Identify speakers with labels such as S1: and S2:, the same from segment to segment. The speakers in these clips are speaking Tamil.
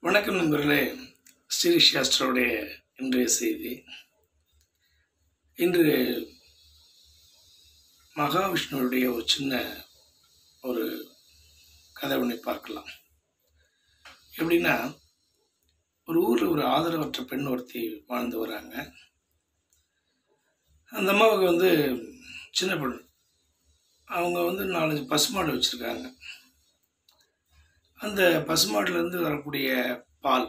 S1: வணக்கம் நண்பர்களே ஸ்ரீ சாஸ்திரோடைய இன்றைய செய்தி இன்று மகாவிஷ்ணுவுடைய ஒரு சின்ன ஒரு கதை ஒன்றை பார்க்கலாம் எப்படின்னா ஒரு ஊரில் ஒரு ஆதரவற்ற பெண் ஒருத்தி வாழ்ந்து வராங்க அந்த அம்மாவுக்கு வந்து சின்ன பெண் அவங்க வந்து நாலஞ்சு பசுமாடு வச்சுருக்காங்க அந்த பசுமாட்டிலேருந்து வரக்கூடிய பால்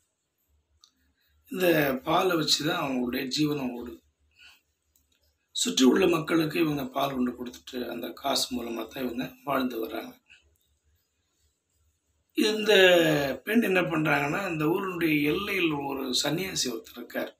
S1: இந்த பாலை வச்சு தான் அவங்களுடைய ஜீவனம் ஓடுது சுற்றி உள்ள மக்களுக்கு இவங்க பால் கொண்டு கொடுத்துட்டு அந்த காசு மூலமாக தான் இவங்க வாழ்ந்து வர்றாங்க இந்த பெண் என்ன பண்ணுறாங்கன்னா அந்த ஊரினுடைய எல்லையில் ஒரு சன்னியாசி ஒருத்தர் இருக்கார்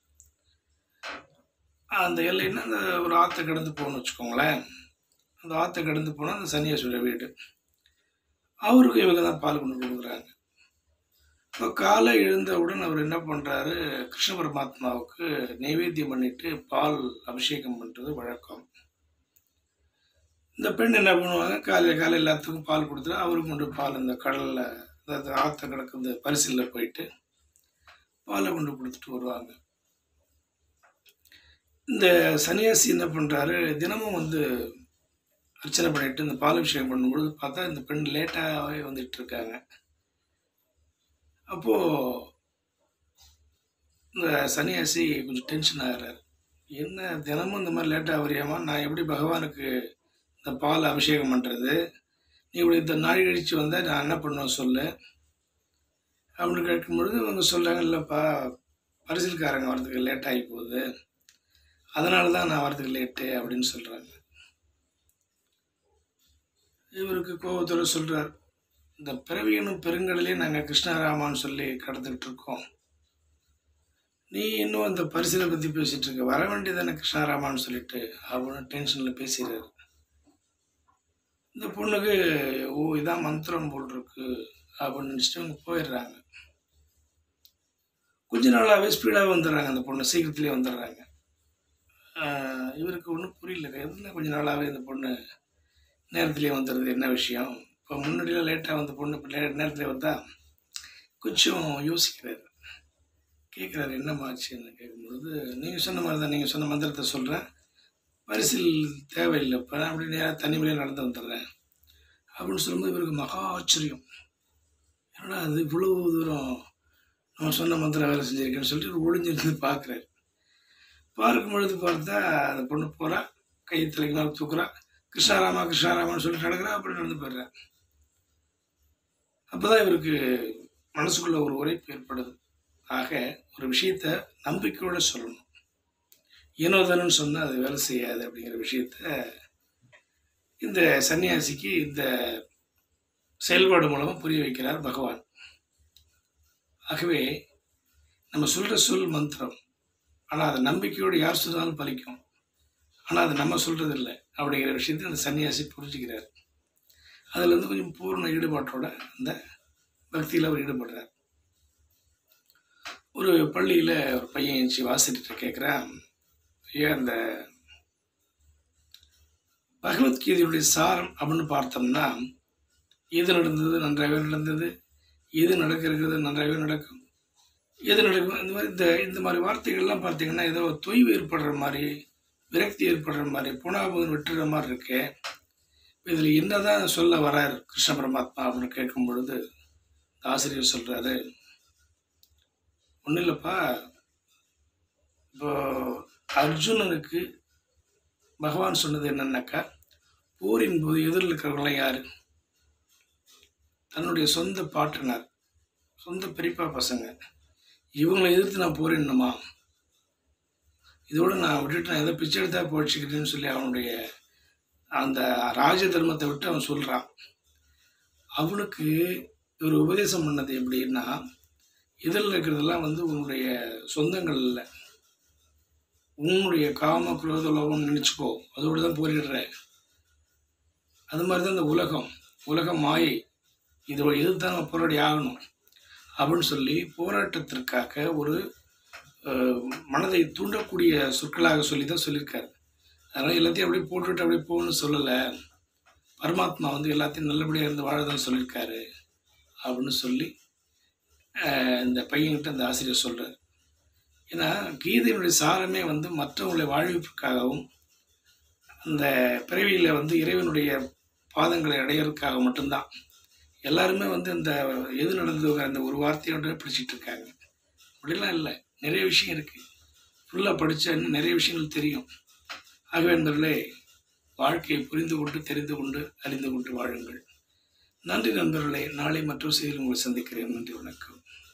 S1: அந்த எல்லைன்னா அந்த ஒரு ஆற்றை கடந்து போகணும்னு வச்சுக்கோங்களேன் அந்த ஆற்றை கடந்து போனால் அந்த சன்னியாசியோட வீடு அவருக்கு இவங்க தான் பால் கொண்டு கொடுக்குறாங்க இப்போ காலை எழுந்தவுடன் அவர் என்ன பண்ணுறாரு கிருஷ்ண பரமாத்மாவுக்கு நைவேத்தியம் பண்ணிட்டு பால் அபிஷேகம் பண்ணுறது வழக்கம் இந்த பெண் என்ன பண்ணுவாங்க காலையில் காலை எல்லாத்துக்கும் பால் கொடுத்துட்டு அவருக்கு கொண்டு பால் இந்த கடலில் அதாவது ஆற்ற கிடக்கு இந்த பரிசலில் போயிட்டு பாலை கொண்டு கொடுத்துட்டு வருவாங்க இந்த சன்னியாசி என்ன பண்ணுறாரு தினமும் வந்து அர்ச்சனை பண்ணிட்டு இந்த பாலாபிஷேகம் பண்ணும்பொழுது பார்த்தா இந்த பெண் லேட்டாகவே வந்துட்டு இருக்காங்க அப்போது இந்த சன்னியாசி கொஞ்சம் டென்ஷன் ஆகிறாரு என்ன தினமும் இந்த மாதிரி லேட்டாக வரியாமா நான் எப்படி பகவானுக்கு இந்த பால் அபிஷேகம் பண்ணுறது நீ இப்படி இந்த நாள் கழிச்சு வந்தால் நான் என்ன பண்ணுவேன் சொல்லு அப்படின்னு கேட்கும்பொழுது இவங்க சொல்கிறாங்க இல்லைப்பா பரிசல்காரங்க வரதுக்கு லேட் ஆகி போகுது அதனால தான் நான் வரதுக்கு லேட்டு அப்படின்னு சொல்கிறாங்க இவருக்கு கோபத்தோட சொல்றார் இந்த பிறவியனும் பெருங்கடலே நாங்கள் கிருஷ்ணராமான்னு சொல்லி கடந்துக்கிட்டு இருக்கோம் நீ இன்னும் அந்த பரிசலை பற்றி பேசிட்டு இருக்க வர வேண்டியதானே கிருஷ்ணராமான்னு சொல்லிட்டு அப்படின்னு டென்ஷனில் பேசுகிறாரு இந்த பொண்ணுக்கு ஓ இதான் மந்திரம் போல் இருக்கு அப்படின்னு நினச்சிட்டு அவங்க போயிடுறாங்க கொஞ்ச நாளாகவே ஸ்பீடாக வந்துடுறாங்க அந்த பொண்ணு சீக்கிரத்துலேயே வந்துடுறாங்க ஆஹ் இவருக்கு ஒன்றும் புரியல எதுனா கொஞ்ச நாளாகவே இந்த பொண்ணு நேரத்துலேயே வந்துடுது என்ன விஷயம் இப்போ முன்னாடியெல்லாம் லேட்டாக வந்த பொண்ணு இப்போ லே நேரத்தில் வந்தா கொஞ்சம் யோசிக்கிறாரு கேட்குறாரு என்னமாச்சுன்னு கேட்கும்பொழுது நீங்கள் சொன்ன மாதிரி தான் நீங்கள் சொன்ன மந்திரத்தை சொல்கிறேன் பரிசில் தேவையில்லை இப்போ நான் அப்படி நேராக தனிமையிலே நடந்து வந்துடுறேன் அப்படின்னு சொல்லும்போது இவருக்கு மகா ஆச்சரியம் என்னடா அது இவ்வளோ தூரம் நம்ம சொன்ன மந்திரம் வேலை செஞ்சுருக்கேன்னு சொல்லிட்டு இவர் ஒளிஞ்சிருந்து பார்க்குறாரு பார்க்கும் பொழுது பார்த்தா அந்த பொண்ணு போகிறா கை தலைக்கு மேலே தூக்குறா கிருஷ்ணாராமா கிருஷ்ணாராமான்னு சொல்லி நடக்கிறா அப்படி நடந்து போயிடுறேன் அப்போதான் இவருக்கு மனசுக்குள்ள ஒரு உரைப்பு ஏற்படுது ஆக ஒரு விஷயத்த நம்பிக்கையோட சொல்லணும் ஏனோதானு சொன்னால் அது வேலை செய்யாது அப்படிங்கிற விஷயத்த இந்த சன்னியாசிக்கு இந்த செயல்பாடு மூலமாக புரிய வைக்கிறார் பகவான் ஆகவே நம்ம சொல்கிற சொல் மந்திரம் ஆனால் அதை நம்பிக்கையோடு யார் சொன்னாலும் பலிக்கும் ஆனால் அது நம்ம சொல்கிறது இல்லை அப்படிங்கிற விஷயத்தை அந்த சன்னியாசி புரிஞ்சுக்கிறார் அதில் வந்து கொஞ்சம் பூர்ண ஈடுபாட்டோட அந்த பக்தியில் அவர் ஈடுபடுறார் ஒரு பள்ளியில் ஒரு பையன் எழுச்சி வாசிட்டு கேட்குறான் ஐயா அந்த பகவத்கீதையுடைய சாரம் அப்படின்னு பார்த்தோம்னா எது நடந்தது நன்றாகவே நடந்தது எது நடக்க இருக்கிறது நன்றாகவே நடக்கும் எது நடக்கும் இந்த மாதிரி இந்த இந்த மாதிரி வார்த்தைகள்லாம் பார்த்தீங்கன்னா ஏதோ தொய்வு ஏற்படுற மாதிரி விரக்தி ஏற்படுற மாதிரி புனாபுதன் விட்டுற மாதிரி இருக்கு இதில் என்னதான் சொல்ல வரார் கிருஷ்ண பரமாத்மா அப்படின்னு கேட்கும் பொழுது ஆசிரியர் சொல்றாரு ஒன்றும் இல்லைப்பா இப்போ அர்ஜுனனுக்கு பகவான் சொன்னது என்னன்னாக்கா போரின் போது எதிரில் இருக்கிறவங்களாம் யாரு தன்னுடைய சொந்த பாட்டனார் சொந்த பெரியப்பா பசங்க இவங்களை எதிர்த்து நான் போரிடணுமா இதோட நான் விட்டுட்டு நான் எதை பிச்சை எடுத்தா போச்சுக்கிறேன்னு சொல்லி அவனுடைய அந்த ராஜ தர்மத்தை விட்டு அவன் சொல்கிறான் அவனுக்கு ஒரு உபதேசம் பண்ணது எப்படின்னா இதில் இருக்கிறதெல்லாம் வந்து உன்னுடைய சொந்தங்கள் இல்லை உன்னுடைய காம குரோத லோகம் நினச்சிக்கோ அதோடு தான் போரிடுற அது மாதிரி தான் இந்த உலகம் உலக மாயை இதோட எதிர்த்து நம்ம போராடி ஆகணும் அப்படின்னு சொல்லி போராட்டத்திற்காக ஒரு அஹ், மனதை தூண்டக்கூடிய சொற்களாக சொல்லி தான் சொல்லியிருக்காரு அதனால் எல்லாத்தையும் அப்படியே போட்டுவிட்டு அப்படியே போகணும்னு சொல்லலை பரமாத்மா வந்து எல்லாத்தையும் நல்லபடியாக இருந்து வாழதான் சொல்லியிருக்காரு அப்படின்னு சொல்லி அஹ், இந்த பையன்கிட்ட அந்த ஆசிரியர் சொல்கிறார் ஏன்னா கீதையினுடைய சாரமே வந்து மற்றவங்களுடைய வாழ்விப்புக்காகவும் அந்த பிறவியில் வந்து இறைவனுடைய பாதங்களை அடையிறதுக்காக மட்டும்தான் எல்லாருமே வந்து இந்த எது நடந்தது அந்த ஒரு வார்த்தையோட பிடிச்சிட்டு இருக்காங்க அப்படிலாம் இல்லை நிறைய விஷயம் இருக்குது ஃபுல்லாக படித்தா இன்னும் நிறைய விஷயங்கள் தெரியும் ஆகவே நண்பர்களே வாழ்க்கையை புரிந்து கொண்டு தெரிந்து கொண்டு அறிந்து கொண்டு வாழுங்கள் நன்றி நண்பர்களே நாளை மற்றொரு செய்தியில் உங்களை சந்திக்கிறேன் நன்றி வணக்கம்